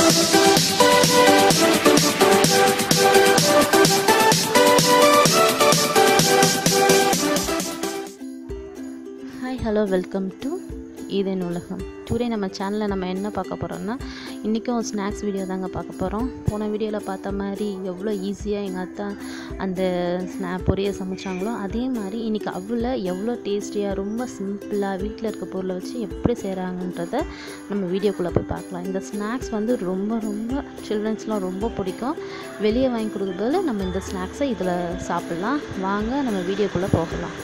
hi hello welcome to ஈதேன் உலகம் today நம்ம சேனலில் நம்ம என்ன பார்க்க போகிறோம்னா இன்றைக்கும் ஸ்நாக்ஸ் வீடியோ தாங்க பார்க்க போகிறோம் போன வீடியோவில் பார்த்த மாதிரி எவ்வளோ ஈஸியாக எங்கள் அத்தா அந்த ஸ்நா பொரியை சமைச்சாங்களோ அதே மாதிரி இன்றைக்கி அவ்வளோ எவ்வளோ டேஸ்டியாக ரொம்ப சிம்பிளாக வீட்டில் இருக்க பொருளை வச்சு எப்படி செய்கிறாங்கன்றத நம்ம வீடியோக்குள்ளே போய் பார்க்கலாம் இந்த ஸ்நாக்ஸ் வந்து ரொம்ப ரொம்ப சில்ட்ரன்ஸ்லாம் ரொம்ப பிடிக்கும் வெளியே வாங்கி கொடுக்குறதுல நம்ம இந்த ஸ்நாக்ஸை இதில் சாப்பிட்லாம் வாங்க நம்ம வீடியோக்குள்ளே போகலாம்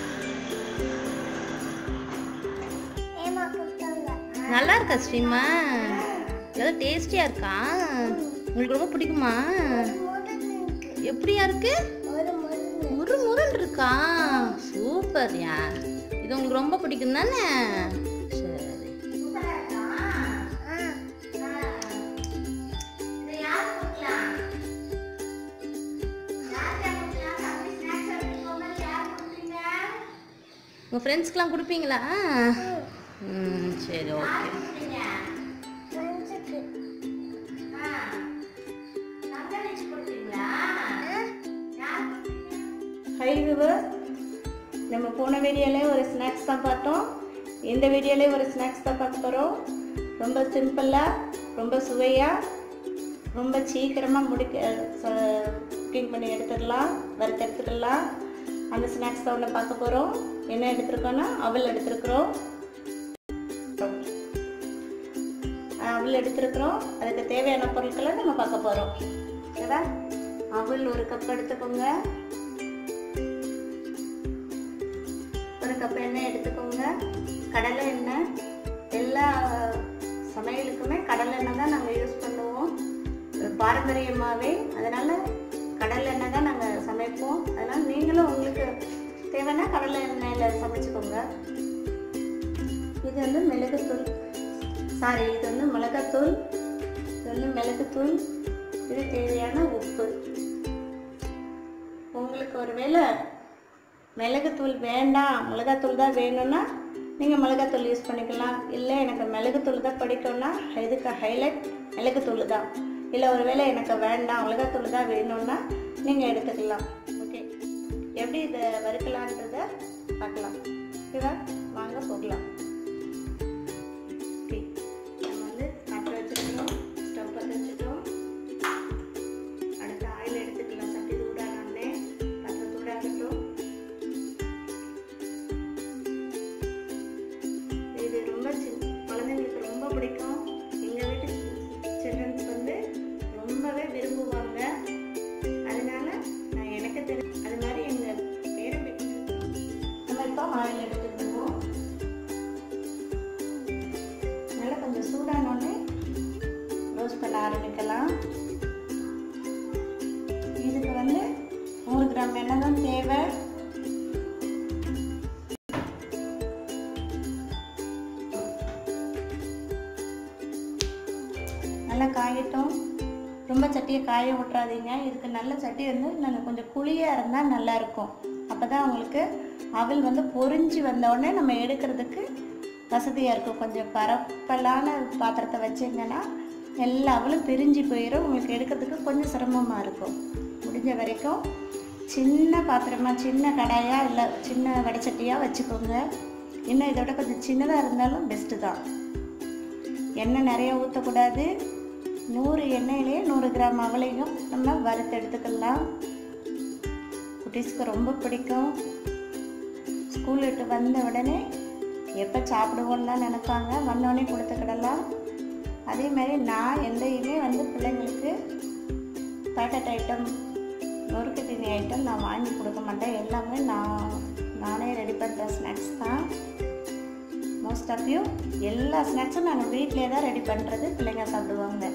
நல்லா இருக்கா ஸ்ரீமா எவ்வளோ டேஸ்டியாக இருக்கா உங்களுக்கு ரொம்ப பிடிக்குமா எப்படியா இருக்கு முரு முருன்னு இருக்கா சூப்பர்யா இது உங்களுக்கு ரொம்ப பிடிக்கும் தானே சரி உங்கள் ஃப்ரெண்ட்ஸ்க்கெலாம் கொடுப்பீங்களா ம் சரி ஓகே ஹை விவர் நம்ம போன வீடியோலே ஒரு ஸ்நாக்ஸ் தான் பார்த்தோம் இந்த வீடியோலே ஒரு ஸ்நாக்ஸ் தான் பார்க்க போகிறோம் ரொம்ப சிம்பிளாக ரொம்ப சுவையாக ரொம்ப சீக்கிரமாக முடிக்க குக்கிங் பண்ணி எடுத்துடலாம் வறுத்து எடுத்துடலாம் அந்த ஸ்நாக்ஸ் தான் ஒன்று பார்க்க போகிறோம் என்ன எடுத்திருக்கோன்னா அவல் எடுத்திருக்கிறோம் அவல் எடுத்திருக்கிறோம் அதுக்கு தேவையான பொருட்களை நம்ம பார்க்க போகிறோம் ஓகேவா அவல் ஒரு கப் எடுத்துக்கோங்க ஒரு கப் எண்ணெய் எடுத்துக்கோங்க கடலை எண்ணெய் எல்லா சமையலுக்குமே கடலை எண்ணெய் தான் நாங்கள் யூஸ் பண்ணுவோம் இது பாரம்பரியமாகவே அதனால் கடலை எண்ணெய் தான் நாங்கள் சமைப்போம் அதனால் நீங்களும் உங்களுக்கு தேவைன்னா கடலை எண்ணெயில் சமைச்சுக்கோங்க இது வந்து மிளகுத்தூள் சாரி இது வந்து மிளகாத்தூள் இது வந்து மிளகுத்தூள் இது தேவையான உப்பு உங்களுக்கு ஒருவேளை மிளகுத்தூள் வேண்டாம் மிளகாத்தூள் தான் வேணும்னா நீங்கள் மிளகாத்தூள் யூஸ் பண்ணிக்கலாம் இல்லை எனக்கு மிளகுத்தூள் தான் பிடிக்கும்னா இதுக்கு ஹைலைட் மிளகுத்தூள் தான் இல்லை ஒருவேளை எனக்கு வேண்டாம் மிளகாத்தூள் தான் வேணும்னா நீங்கள் எடுத்துக்கலாம் ஓகே எப்படி இதை வறுக்கலான்றத பார்க்கலாம் ஓகேவா வாங்க போகலாம் ஓகே நம்ம வந்து பாத்திரம் வச்சுருக்கோம் ஸ்டவ் பற்ற வச்சுட்டோம் அடுத்து ஆயில் எடுத்துக்கலாம் சட்டி சூடானே பாத்திரம் சூடாகட்டும் இது ரொம்ப சின்ன குழந்தைங்களுக்கு ரொம்ப பிடிக்கும் எங்கள் வீட்டு சில்ட்ரன்ஸ் வந்து ரொம்பவே விரும்புவாங்க அதனால நான் எனக்கு தெரியும் அது மாதிரி எங்கள் பேரும் நம்ம இப்போ ஆயில் எடுத்துக்கணும் நல்லா கொஞ்சம் சூடானோடனே ரோஸ்ட் பண்ண ஆரம்பிக்கலாம் இதுக்கு வந்து நூறு கிராம் எண்ணெய் தான் தேவை நல்லா காயட்டும் ரொம்ப சட்டியை காய விட்றாதீங்க இதுக்கு நல்ல சட்டி வந்து நாங்கள் கொஞ்சம் குழியாக இருந்தால் நல்லாயிருக்கும் அப்போ தான் உங்களுக்கு அவல் வந்து பொரிஞ்சு வந்த உடனே நம்ம எடுக்கிறதுக்கு வசதியாக இருக்கும் கொஞ்சம் பரப்பலான பாத்திரத்தை வச்சிங்கன்னா எல்லா அவலும் பிரிஞ்சு போயிடும் உங்களுக்கு எடுக்கிறதுக்கு கொஞ்சம் சிரமமாக இருக்கும் முடிஞ்ச வரைக்கும் சின்ன பாத்திரமாக சின்ன கடாயாக இல்லை சின்ன வடைச்சட்டியாக வச்சுக்கோங்க இன்னும் இதோட கொஞ்சம் சின்னதாக இருந்தாலும் பெஸ்ட்டு தான் எண்ணெய் நிறைய ஊற்றக்கூடாது நூறு எண்ணெயிலே நூறு கிராம் அவளையும் நம்ம வறுத்து எடுத்துக்கலாம் குட்டீஸ்க்கு ரொம்ப பிடிக்கும் ஸ்கூல் விட்டு வந்த உடனே எப்போ சாப்பிடுவோன்னு தான் நினைப்பாங்க வந்தோடனே கொடுத்துக்கிடலாம் அதே மாதிரி நான் எந்தையுமே வந்து பிள்ளைங்களுக்கு பேக்கெட் ஐட்டம் நொறுக்கு தீனி ஐட்டம் நான் வாங்கி கொடுக்க மாட்டேன் எல்லாமே நான் நானே ரெடி பண்ணுற ஸ்நாக்ஸ் தான் மோஸ்ட் ஆஃப் யூ எல்லா ஸ்நாக்ஸும் நாங்கள் வீட்டிலே தான் ரெடி பண்ணுறது பிள்ளைங்க சாப்பிடுவாங்க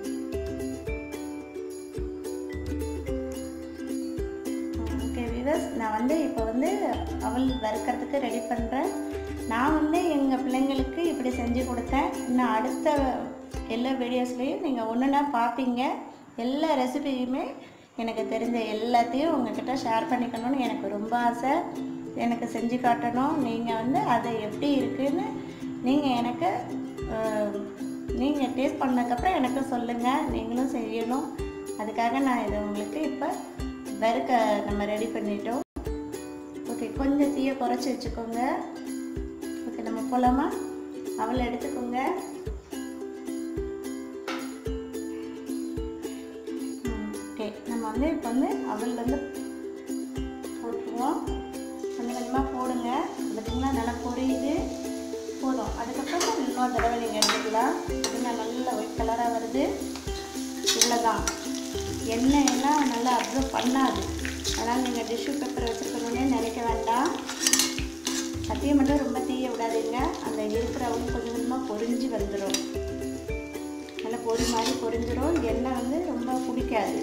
ஓகே விவஸ் நான் வந்து இப்போ வந்து அவள் வறுக்கிறதுக்கு ரெடி பண்ணுறேன் நான் வந்து எங்கள் பிள்ளைங்களுக்கு இப்படி செஞ்சு கொடுத்தேன் இன்னும் அடுத்த எல்லா வீடியோஸ்லேயும் நீங்கள் ஒன்றுனா பார்ப்பீங்க எல்லா ரெசிபியுமே எனக்கு தெரிஞ்ச எல்லாத்தையும் உங்ககிட்ட ஷேர் பண்ணிக்கணும்னு எனக்கு ரொம்ப ஆசை எனக்கு செஞ்சு காட்டணும் நீங்கள் வந்து அது எப்படி இருக்குன்னு நீங்கள் எனக்கு நீங்கள் டேஸ்ட் பண்ணதுக்கப்புறம் எனக்கு சொல்லுங்கள் நீங்களும் செய்யணும் அதுக்காக நான் இதை உங்களுக்கு இப்போ வறுக்க நம்ம ரெடி பண்ணிட்டோம் ஓகே கொஞ்சம் தீயை குறைச்சி வச்சுக்கோங்க ஓகே நம்ம போகலாமா அவளை எடுத்துக்கோங்க ஓகே நம்ம வந்து இப்போ வந்து அவள் வந்து போட்டுருவோம் கொஞ்சம் கொஞ்சமாக போடுங்க பார்த்தீங்கன்னா நல்லா பொரியுது போதும் அதுக்கப்புறம் இன்னொரு தடவை நீங்கள் எடுத்துக்கலாம் பார்த்தீங்கன்னா நல்ல ஒயிட் கலராக வருது இவ்வளோதான் எண்ணெய் எல்லாம் நல்லா அப்சர்வ் பண்ணாது அதனால் நீங்கள் டிஷ்யூ பேப்பர் வச்சுருக்கணுன்னே நினைக்க வேண்டாம் சத்தியம் மட்டும் ரொம்ப தீய விடாதீங்க அந்த இருக்கிறவங்க கொஞ்சம் கொஞ்சமாக பொரிஞ்சு வந்துடும் நல்லா பொரி மாதிரி பொரிஞ்சிடும் எண்ணெய் வந்து ரொம்ப பிடிக்காது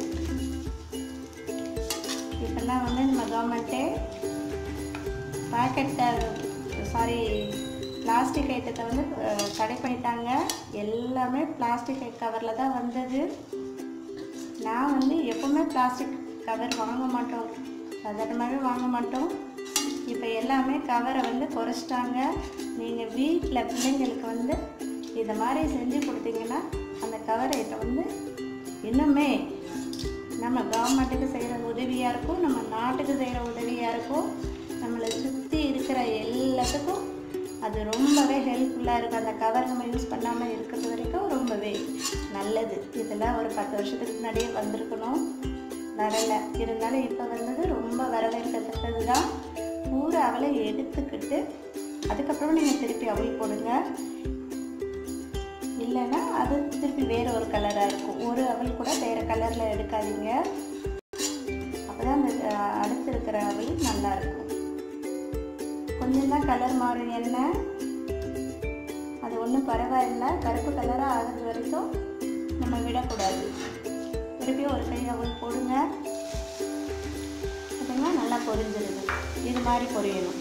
இப்போல்லாம் வந்து நம்ம கவர்மெண்ட்டே பாக்கெட்டை சாரி பிளாஸ்டிக் ஐட்டத்தை வந்து அஹ், தடை பண்ணிட்டாங்க எல்லாமே பிளாஸ்டிக் கவரில் தான் வந்தது நான் வந்து எப்போவுமே பிளாஸ்டிக் கவர் வாங்க மாட்டோம் சாதாரணமாகவே வாங்க மாட்டோம் இப்போ எல்லாமே கவரை வந்து குறைச்சிட்டாங்க நீங்கள் வீட்டில் பிள்ளைங்களுக்கு வந்து இதை மாதிரி செஞ்சு கொடுத்தீங்கன்னா அந்த கவர் ஐட்டம் வந்து இன்னுமே நம்ம கவர்மெண்ட்டுக்கு செய்கிற உதவியாக இருக்கும் நம்ம நாட்டுக்கு செய்கிற உதவியாக இருக்கும் நம்மளை சுற்றி இருக்கிற எல்லாத்துக்கும் அது ரொம்பவே ஹெல்ப்ஃபுல்லாக இருக்கும் அந்த கவர் நம்ம யூஸ் பண்ணாமல் இருக்கிறது வரைக்கும் ரொம்பவே நல்லது இதெல்லாம் ஒரு பத்து வருஷத்துக்கு முன்னாடியே வந்திருக்கணும் வரலை இருந்தாலும் இப்போ வந்தது ரொம்ப வரவேற்கத்தக்கது தான் பூரா அவளை எடுத்துக்கிட்டு அதுக்கப்புறம் நீங்கள் திருப்பி அவள் போடுங்க இல்லைன்னா அது திருப்பி வேறு ஒரு கலராக இருக்கும் ஒரு அவல் கூட வேறு கலரில் எடுக்காதீங்க அப்போ தான் அந்த அஹ், அடுத்து இருக்கிற அவல் நல்லா இருக்கும் கொஞ்சம் தான் கலர் மாறும் எண்ணெய் அது ஒன்றும் பரவாயில்லை கருப்பு கலராக ஆகிறது வரைக்கும் நம்ம விடக்கூடாது திருப்பியும் ஒரு கை அவல் போடுங்க பார்த்தீங்கன்னா நல்லா பொரிஞ்சிருது இது மாதிரி பொரியணும்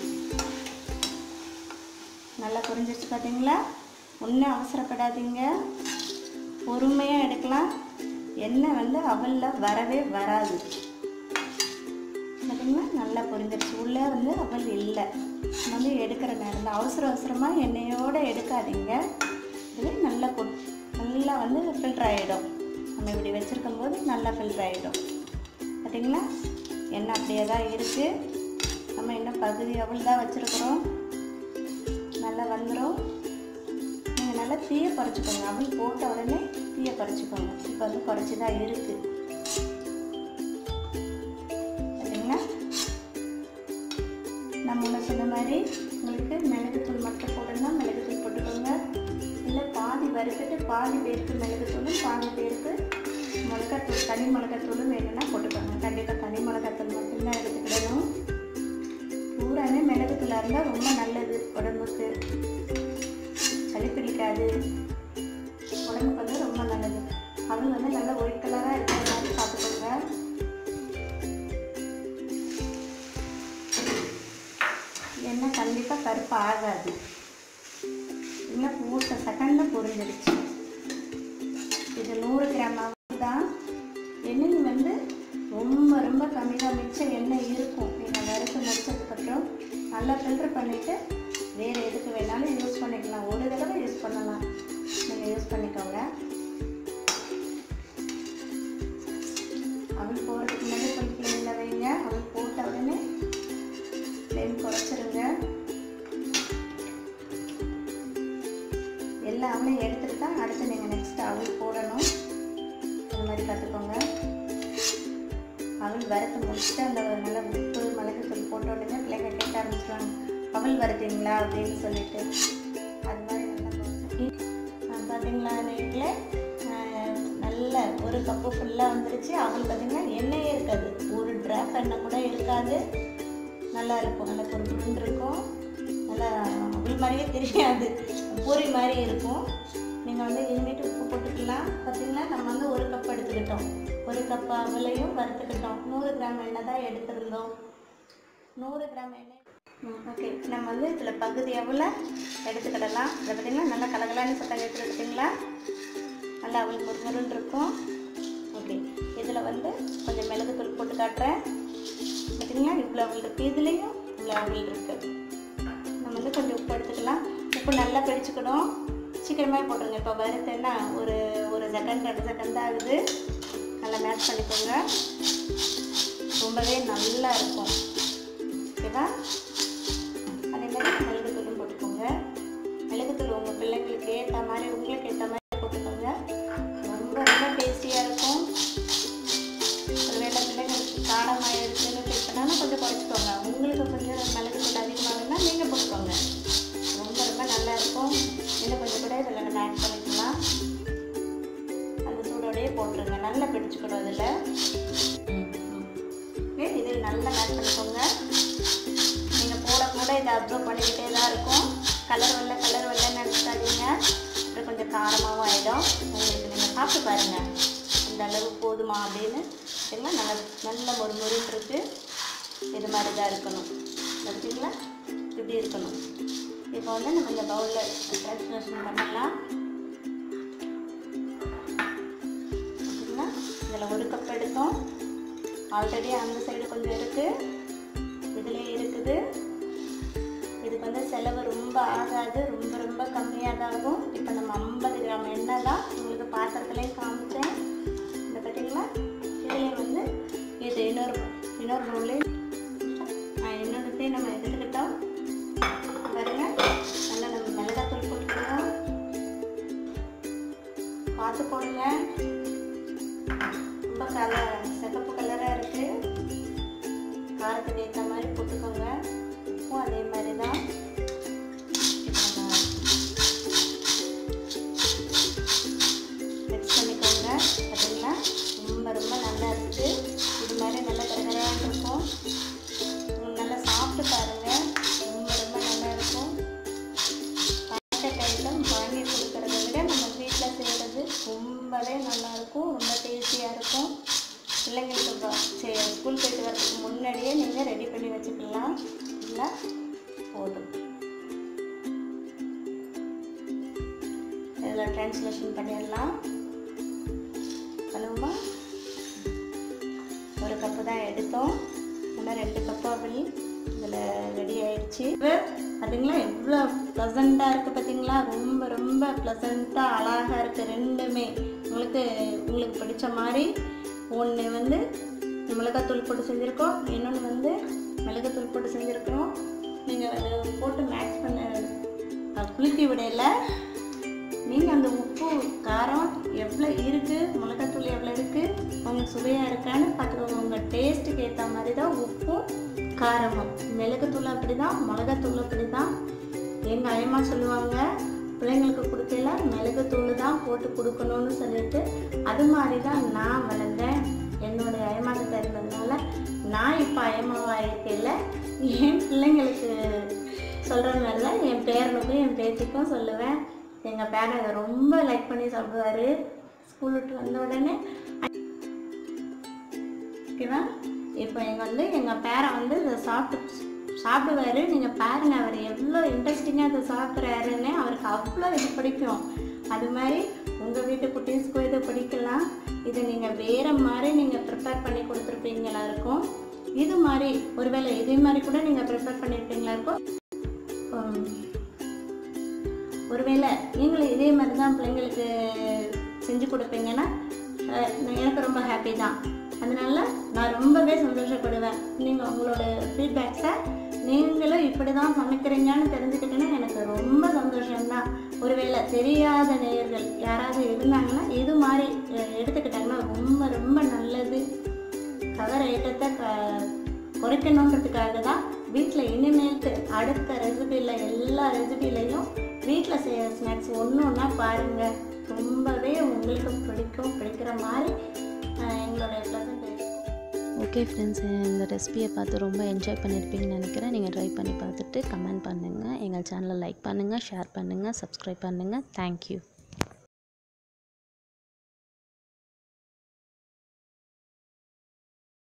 நல்லா பொரிஞ்சிருச்சு பார்த்தீங்களா ஒன்றும் அவசரப்படாதீங்க பொறுமையாக எடுக்கலாம் எண்ணெய் வந்து அவலில் வரவே வராது பார்த்தீங்களா நல்லா பொரிஞ்சிருச்சு உள்ளே வந்து அவல் இல்லை நம்ம வந்து எடுக்கிற நேரம் தான் அவசர அவசரமாக எண்ணெயோடு எடுக்காதீங்க இது நல்லா கொட் நல்லா வந்து ஃபில்டர் ஆகிடும் நம்ம இப்படி வச்சுருக்கும் போது நல்லா ஃபில்டர் ஆகிடும் பார்த்தீங்களா எண்ணெய் அப்படியே தான் இருக்குது நம்ம இன்னும் பகுதி அவள் தான் வச்சுருக்குறோம் நல்லா வந்துடும் நீங்கள் நல்லா தீயை குறைச்சிக்கோங்க அவள் போட்ட உடனே தீயை குறைச்சிக்கோங்க இப்போ வந்து குறைச்சி தான் இருக்குது சரிங்களா நான் முன்ன சொன்ன மாதிரி உங்களுக்கு மிளகுத்தூள் மட்டும் போடணும்னா மிளகுத்தூள் போட்டுக்கோங்க இல்லை பாதி வறுத்துட்டு பாதி பேருக்கு மிளகுத்தூளும் பாதி பேருக்கு மிளகாத்தூள் தனி மிளகாத்தூளும் வேணும்னா போட்டுக்கோங்க கண்டிப்பாக தனி மிளகாத்தூள் மட்டும்தான் எடுத்துக்கிடணும் பூராமே மிளகுத்தூளாக இருந்தால் ரொம்ப நல்லது உடம்புக்கு சளி பிடிக்காது உடம்புக்கு வந்து ரொம்ப நல்லது அவள் வந்து நல்லா ஒயிட் கலராக இருக்கிற மாதிரி பார்த்துக்கோங்க எண்ணெய் கண்டிப்பாக கருப்பு ஆகாது இன்னும் மூத்த செகண்டில் புரிஞ்சிருச்சு இது நூறு கிராம் அவல் தான் எண்ணெய் வந்து ரொம்ப ரொம்ப கம்மி தான் மிச்சம் எண்ணெய் இருக்கும் நீங்கள் வறுத்து முடிச்சதுக்கப்புறம் நல்லா ஃபில்டர் பண்ணிவிட்டு வேறு எதுக்கு வேணாலும் யூஸ் பண்ணிக்கலாம் ஒரு தடவை யூஸ் பண்ணலாம் நீங்கள் யூஸ் பண்ணிக்கோங்க அவள் போகிறதுக்கு முன்னாடி ஃபுல் ஃப்ளேமில் வைங்க அவள் போட்ட உடனே ஃப்ளேம் குறைச்சிருங்க எல்லா அவளையும் எடுத்துட்டு தான் அடுத்து நீங்கள் நெக்ஸ்ட் அவள் போடணும் அந்த மாதிரி பார்த்துக்கோங்க அவள் வறுத்து முடிச்சுட்டு அந்த நல்ல உப்பு மிளகுத்தூள் போட்ட உடனே பிள்ளைங்க கேட்க ஆரம்பிச்சிடுவாங்க அவள் வறுத்தீங்களா அப்படின்னு சொல்லிட்டு அது மாதிரி நல்லா போட்டு பார்த்தீங்களா நைட்டில் நல்ல ஒரு கப்பு ஃபுல்லாக வந்துருச்சு அவள் பார்த்தீங்கன்னா எண்ணெயே இருக்காது ஒரு ட்ராப் எண்ணெய் கூட இருக்காது நல்லா இருக்கும் நல்லா பொறுப்புன்னு இருக்கும் நல்லா அவள் மாதிரியே தெரியாது பூரி மாதிரி இருக்கும் நீங்கள் வந்து இனிமேட்டு உப்பு போட்டுக்கலாம் பார்த்தீங்கன்னா நம்ம வந்து ஒரு கப் எடுத்துக்கிட்டோம் ஒரு கப் அவளையும் வறுத்துக்கிட்டோம் நூறு கிராம் எண்ணெய் தான் எடுத்திருந்தோம் நூறு கிராம் எண்ணெய் ஓகே நம்ம வந்து இதில் பகுதி அவளை எடுத்துக்கிடலாம் இதை பார்த்தீங்கன்னா நல்லா கலகலான்னு சத்தம் கேட்டு பார்த்தீங்களா நல்லா அவள் முருமுருன்னு இருக்கும் ஓகே இதில் வந்து கொஞ்சம் மிளகுத்தூள் போட்டு காட்டுறேன் பார்த்தீங்களா இவ்வளோ அவள் இருக்குது இதுலேயும் இவ்வளோ அவள் இருக்குது நம்ம வந்து கொஞ்சம் உப்பு எடுத்துக்கலாம் உப்பு நல்லா பிடிச்சிக்கணும் சீக்கிரமே போட்டுருங்க இப்போ வறுத்தேன்னா ஒரு ஒரு செகண்ட் ரெண்டு செகண்ட் தான் ஆகுது நல்லா மேட்ச் பண்ணிக்கோங்க ரொம்பவே நல்லா இருக்கும் ஓகேவா அதே மாதிரி மிளகுத்தூளும் போட்டுக்கோங்க மிளகுத்தூள் உங்கள் பிள்ளைங்களுக்கு ஏற்ற மாதிரி உங்களுக்கு ஏற்ற மாதிரி போட்டுக்கோங்க ரொம்ப ரொம்ப டேஸ்டியாக இருக்கும் ஒருவேளை பிள்ளைங்களுக்கு காரமாக இருக்குன்னு ஃபீல் பண்ணாலும் கொஞ்சம் குறைச்சிக்கோங்க உங்களுக்கு கொஞ்சம் மிளகுத்தூள் அதிகமாக வேணும்னா நீங்கள் போட்டுக்கோங்க ரொம்ப ரொம்ப நல்லா இருக்கும் இன்னும் கொஞ்சம் கூட இதில் நம்ம ஆட் பண்ணிக்கலாம் அந்த சூடோடையே போட்டுருங்க நல்லா பிடிச்சிக்கணும் இதில் ஓகே இதில் நல்லா ஆட் பண்ணிக்கோங்க நீங்கள் போட கூட இதை அப்சர்வ் பண்ணிக்கிட்டே தான் இருக்கும் கலர் வரல கலர் வரலன்னு நினச்சிக்காதீங்க அப்புறம் கொஞ்சம் காரமாகவும் ஆகிடும் உங்களுக்கு நீங்கள் சாப்பிட்டு பாருங்கள் இந்த அளவு போதுமா அப்படின்னு சரிங்களா நல்ல நல்ல ஒரு முருன்னு இருக்கு இது மாதிரி தான் இருக்கணும் பார்த்தீங்களா இப்படி இருக்கணும் இப்போ வந்து நம்ம இந்த பவுலில் ட்ரான்ஸ்லேஷன் பண்ணலாம் பார்த்தீங்களா இதில் ஒரு கப் எடுத்தோம் ஆல்ரெடி அந்த சைடு கொஞ்சம் இருக்குது இதுலேயே இருக்குது இதுக்கு வந்து செலவு ரொம்ப ஆகாது ரொம்ப ரொம்ப கம்மியாக தான் ஆகும் இப்போ நம்ம ஐம்பது கிராம் எண்ணெய் தான் உங்களுக்கு பாத்திரத்துலேயும் காமிச்சேன் இந்த பார்த்தீங்களா இதுலேயும் வந்து இது இன்னொரு இன்னொரு பவுல்லையும் இன்னொருத்தையும் நம்ம எடுத்துக்கிட்டோம் பாருங்க நல்லா நம்ம மிளகாத்தூள் போட்டுக்கணும் பார்த்து போடுங்க ரொம்ப கலர் சிகப்பு கலராக இருக்குது காரத்துக்கு ஏற்ற மாதிரி போட்டுக்கோங்க உப்பும் அதே மாதிரி தான் இப்போ நம்ம மிக்ஸ் பண்ணிக்கோங்க பார்த்தீங்களா ரொம்ப ரொம்ப நல்லா இருக்குது இது மாதிரி நல்லா கரகரான்னு இருக்கும் உம், நல்லா சாப்பிட்டு பாருங்கள் ரொம்ப ரொம்ப நல்லா இருக்கும் பேக்கெட் ஐட்டம் வாங்கி கொடுக்கறத விட நம்ம வீட்டில் செய்கிறது ரொம்பவே நல்லாயிருக்கும் ரொம்ப டேஸ்டியாக இருக்கும் பிள்ளைங்களுக்கு வ- சே- ஸ்கூல் போயிட்டு வரதுக்கு முன்னாடியே நீங்கள் ரெடி பண்ணி வச்சுக்கலாம் இல்லை போதும் இதில் ட்ரான்ஸ்லேஷன் பண்ணிடலாம் பண்ணுவோமா ஒரு கப்பு தான் எடுத்தோம் இன்னும் ரெண்டு கப்பு அவல் இதில் ரெடி ஆயிடுச்சு பார்த்தீங்களா எவ்வளோ ப்ளசண்ட்டாக இருக்குது பார்த்தீங்களா ரொம்ப ரொம்ப ப்ளசண்ட்டாக அழகாக இருக்குது ரெண்டுமே உங்களுக்கு உங்களுக்கு பிடிச்ச மாதிரி ஒன்று வந்து மிளகாத்தூள் போட்டு செஞ்சுருக்கோம் இன்னொன்று வந்து மிளகாத்தூள் போட்டு செஞ்சுருக்கிறோம் நீங்கள் போட்டு மேக்ஸ் பண்ண அஹ், குலுக்கி விடையில நீங்கள் அந்த உப்பு காரம் எவ்வளோ இருக்குது மிளகாத்தூள் எவ்வளோ இருக்குது உங்களுக்கு சுவையாக இருக்கான்னு பார்த்துக்கோங்க உங்கள் டேஸ்ட்டுக்கு ஏற்ற மாதிரி தான் உப்பும் காரமும் மிளகுத்தூள் அப்படி தான் மிளகாத்தூள் அப்படி தான் எங்கள் அயம்மா சொல்லுவாங்க பிள்ளைங்களுக்கு கொடுக்கல மிளகுத்தூள் தான் போட்டு கொடுக்கணும்னு சொல்லிட்டு அது மாதிரி தான் நான் வளர்ந்தேன் என்னுடைய அயமாக்கிட்ட இருந்ததுனால நான் இப்போ அயமாவாக இருக்கையில் என் பிள்ளைங்களுக்கு சொல்கிற மாதிரி தான் என் பேரனுக்கும் என் பேத்திக்கும் சொல்லுவேன் எங்கள் பேரன் அதை ரொம்ப லைக் பண்ணி சாப்பிடுவார் ஸ்கூல் விட்டு வந்த உடனே ஓகேவா இப்போ எங்கள் வந்து எங்கள் பேரன் வந்து இதை சாப்பிட்டு சாப்பிடுவாரு நீங்கள் பாருங்க அவர் எவ்வளோ இன்ட்ரெஸ்டிங்காக இதை சாப்பிட்றாருன்னு அவருக்கு அவ்வளோ இது பிடிக்கும் அது மாதிரி உங்கள் வீட்டு குட்டீஸ்க்கும் இதை பிடிக்கலாம் இதை நீங்கள் வேறு மாதிரி நீங்கள் ப்ரிப்பேர் பண்ணி கொடுத்துருப்பீங்களா இருக்கும் இது மாதிரி ஒருவேளை இதே மாதிரி கூட நீங்கள் ப்ரிப்பேர் பண்ணியிருப்பீங்களா இருக்கும் உம், ஒருவேளை நீங்களும் இதே மாதிரி தான் பிள்ளைங்களுக்கு செஞ்சு கொடுப்பீங்கன்னா அஹ், நான் எனக்கு ரொம்ப ஹாப்பி தான் அதனால நான் ரொம்பவே சந்தோஷப்படுவேன் நீங்கள் உங்களோட ஃபீட்பேக்ஸை நீங்களும் இப்படி தான் சமைக்கிறீங்கன்னு தெரிஞ்சுக்கிட்டேன்னா எனக்கு ரொம்ப சந்தோஷம்தான் ஒருவேளை தெரியாத நேயர்கள் யாராவது இருந்தாங்கன்னா இது மாதிரி அஹ், எடுத்துக்கிட்டாங்கன்னா ரொம்ப ரொம்ப நல்லது கவர் ஐட்டத்தை க குறைக்கணுன்றதுக்காக தான் வீட்டில் இனிமேல்ட்டு அடுத்த ரெசிபியில் எல்லா ரெசிபிலையும் வீட்டில் செய்கிற ஸ்நாக்ஸ் ஒன்று ஒன்றா பாருங்கள் ரொம்பவே உங்களுக்கு பிடிக்கும் பிடிக்கிற மாதிரி அஹ், எங்களுடைய ப்ளசன்ட் ஓகே ஃப்ரெண்ட்ஸ் இந்த ரெசிபியை பார்த்து ரொம்ப என்ஜாய் பண்ணியிருப்பீங்கன்னு நினைக்கிறேன் நீங்கள் ட்ரை பண்ணி பார்த்துட்டு கமெண்ட் பண்ணுங்கள் எங்கள் சேனலை லைக் பண்ணுங்கள் ஷேர் பண்ணுங்கள் சப்ஸ்கிரைப் பண்ணுங்கள் தேங்க்யூ